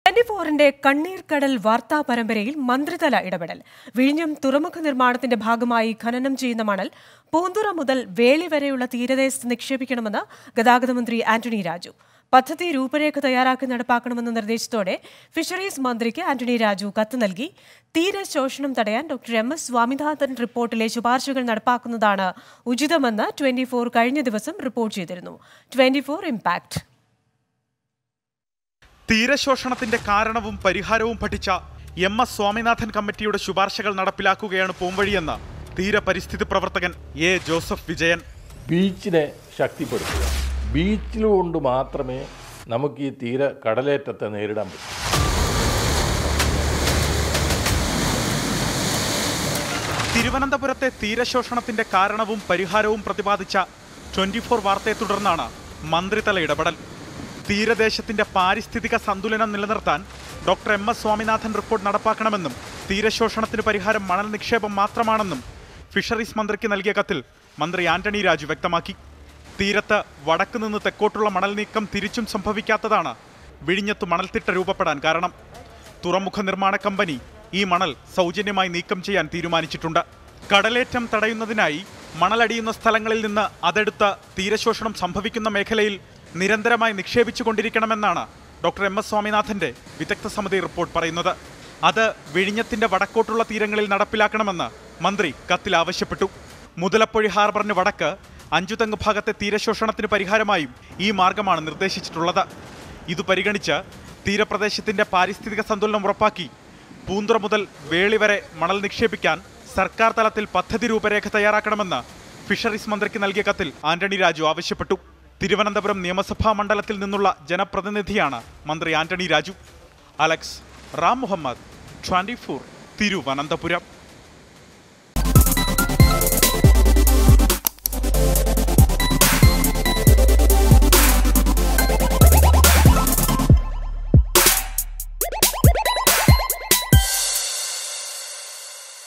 twenty ഫോറിന്റെ കണ്ണീർക്കടൽ വാർത്താ പരമ്പരയിൽ മന്ത്രിതല ഇടപെടൽ വിഴിഞ്ഞം തുറമുഖ നിർമ്മാണത്തിന്റെ ഭാഗമായി ഖനനം ചെയ്യുന്ന മണൽ പൂന്തുറ മുതൽ വേളി വരെയുള്ള തീരദേശത്ത് നിക്ഷേപിക്കണമെന്ന് ഗതാഗത മന്ത്രി ആന്റണി രാജു പദ്ധതി രൂപരേഖ തയ്യാറാക്കി നടപ്പാക്കണമെന്ന നിർദ്ദേശത്തോടെ ഫിഷറീസ് മന്ത്രിക്ക് ആന്റണി രാജു കത്ത് നൽകി തീരശോഷണം തടയാൻ ഡോക്ടർ എം എസ് സ്വാമിനാഥൻ റിപ്പോർട്ടിലെ ശുപാർശകൾ നടപ്പാക്കുന്നതാണ് ഉചിതമെന്ന് ട്വന്റി ഫോർ കഴിഞ്ഞ ദിവസം റിപ്പോർട്ട് ചെയ്തിരുന്നു ട്വന്റി ഫോർ ഇംപാക്ട് തീരശോഷണത്തിന്റെ കാരണവും പരിഹാരവും പഠിച്ച എം എസ് സ്വാമിനാഥൻ കമ്മിറ്റിയുടെ ശുപാർശകൾ നടപ്പിലാക്കുകയാണ് പോംവഴിയെന്ന് തീരപരിസ്ഥിതി പ്രവർത്തകൻ എ ജോസഫ് വിജയൻ ബീച്ചിനെ ശക്തിപ്പെടുത്തുക ബീച്ചിലുകൊണ്ട് മാത്രമേ നമുക്ക് ഈ തീര കടലേറ്റത്തെ നേരിടാൻ പറ്റൂ തിരുവനന്തപുരത്തെ തീരശോഷണത്തിന്റെ കാരണവും പരിഹാരവും പ്രതിപാദിച്ച ട്വന്റി ഫോർ വാർത്തയെ തുടർന്നാണ് മന്ത്രിതല ഇടപെടൽ തീരദേശത്തിന്റെ പാരിസ്ഥിതിക സന്തുലനം നിലനിർത്താൻ doctor M S Swaminathan report നടപ്പാക്കണമെന്നും തീരശോഷണത്തിന് പരിഹാരം മണൽ നിക്ഷേപം മാത്രമാണെന്നും ഫിഷറീസ് മന്ത്രിക്ക് നൽകിയ കത്തിൽ മന്ത്രി ആന്റണി രാജു വ്യക്തമാക്കി തീരത്ത് വടക്ക് നിന്ന് തെക്കോട്ടുള്ള മണൽ നീക്കം തിരിച്ചും സംഭവിക്കാത്തതാണ് വിഴിഞ്ഞത്ത് മണൽത്തിട്ട രൂപപ്പെടാൻ കാരണം തുറമുഖ നിർമ്മാണ കമ്പനി ഈ മണൽ സൗജന്യമായി നീക്കം ചെയ്യാൻ തീരുമാനിച്ചിട്ടുണ്ട് കടലേറ്റം തടയുന്നതിനായി മണലടിയുന്ന സ്ഥലങ്ങളിൽ നിന്ന് അതെടുത്ത് തീരശോഷണം സംഭവിക്കുന്ന മേഖലയിൽ നിരന്തരമായി നിക്ഷേപിച്ചു കൊണ്ടിരിക്കണമെന്നാണ് ഡോക്ടർ എം എസ് സ്വാമിനാഥന്റെ വിദഗ്ധ സമിതി റിപ്പോർട്ട് പറയുന്നത് അത് വിഴിഞ്ഞത്തിന്റെ വടക്കോട്ടുള്ള തീരങ്ങളിൽ നടപ്പിലാക്കണമെന്ന് മന്ത്രി കത്തിൽ ആവശ്യപ്പെട്ടു മുതലപ്പൊഴി ഹാർബറിന് വടക്ക് അഞ്ചുതെങ്ങ് ഭാഗത്തെ തീരശോഷണത്തിന് പരിഹാരമായും ഈ മാർഗമാണ് നിർദ്ദേശിച്ചിട്ടുള്ളത് ഇത് പരിഗണിച്ച് തീരപ്രദേശത്തിന്റെ പാരിസ്ഥിതിക സന്തുലനം ഉറപ്പാക്കി പൂന്തുറ മുതൽ വേളി വരെ മണൽ നിക്ഷേപിക്കാൻ സർക്കാർ തലത്തിൽ പദ്ധതി രൂപരേഖ തയ്യാറാക്കണമെന്ന് ഫിഷറീസ് മന്ത്രിക്ക് നൽകിയ കത്തിൽ ആന്റണി രാജു ആവശ്യപ്പെട്ടു തിരുവനന്തപുരം നിയമസഭാ മണ്ഡലത്തിൽ നിന്നുള്ള ജനപ്രതിനിധിയാണ് മന്ത്രി Antony Raju Alex Ram Muhammad twenty Thiruvananthapuram